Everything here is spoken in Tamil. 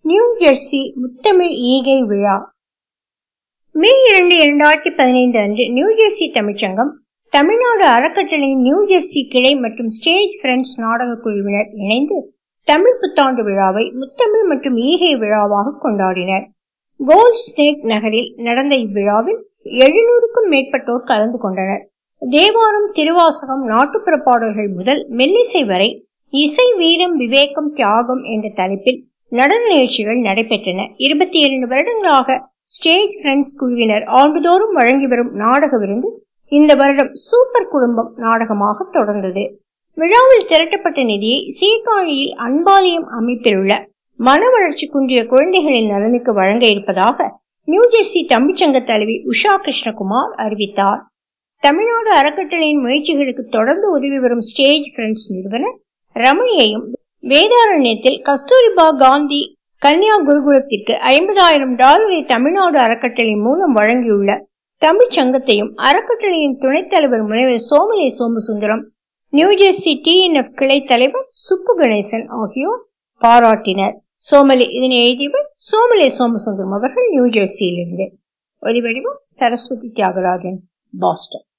நியூ ஜெர்சி முத்தமிழ் ஈகை விழா மே இரண்டு இரண்டாயிரத்தி பதினைந்து அன்று நியூ ஜெர்சி தமிழ்ச்சங்கம் தமிழ்நாடு அறக்கட்டளையின் நியூ ஜெர்சி கிளை மற்றும் ஸ்டேஜ் ஃப்ரெண்ட்ஸ் நாடக குழுவினர் இணைந்து தமிழ் புத்தாண்டு விழாவை முத்தமிழ் மற்றும் ஈகை விழாவாக கொண்டாடினர் கோல்ட் ஸ்னேக் நகரில் நடந்த இவ்விழாவில் எழுநூறுக்கும் மேற்பட்டோர் கலந்து கொண்டனர் தேவாரம் திருவாசகம் நாட்டுப்புற பாடல்கள் முதல் மெல்லிசை வரை இசை வீரம் விவேகம் தியாகம் என்ற தலைப்பில் நடன நிகழ்ச்சிகள் நடைபெற்றன இருபத்தி இரண்டு வருடங்களாக ஸ்டேஜ் ஃப்ரெண்ட்ஸ் குழுவினர் ஆண்டுதோறும் வழங்கி வரும் நாடக விருந்து இந்த வருடம் சூப்பர் குடும்பம் நாடகமாக தொடர்ந்தது விழாவில் திரட்டப்பட்ட நிதியை சீர்காழியில் அன்பாலயம் அமைப்பில் உள்ள மன வளர்ச்சி குன்றிய குழந்தைகளின் நலனுக்கு வழங்க இருப்பதாக நியூஜெர்சி தமிழ்ச்சங்க தலைவி உஷா கிருஷ்ணகுமார் அறிவித்தார் தமிழ்நாடு அறக்கட்டளையின் முயற்சிகளுக்கு தொடர்ந்து உதவி வரும் ஸ்டேஜ் ஃப்ரெண்ட்ஸ் நிறுவனர் ரமணியையும் வேதாரண்யத்தில் கஸ்தூரிபா காந்தி கன்னியா குருகுலத்திற்கு ஐம்பதாயிரம் டாலரை தமிழ்நாடு அறக்கட்டளை மூலம் வழங்கியுள்ள தமிழ்ச் சங்கத்தையும் அறக்கட்டளையின் துணைத் தலைவர் முனைவர் சோமலே சோமசுந்தரம் நியூஜெர்சி டிஎன்எஃப் கிளை தலைவர் சுப்பு கணேசன் ஆகியோர் பாராட்டினர் சோமலே இதனை எழுதியவர் சோமலே சோமசுந்தரம் அவர்கள் நியூஜெர்சியிலிருந்து ஒலிவடிவம் சரஸ்வதி தியாகராஜன் பாஸ்டன்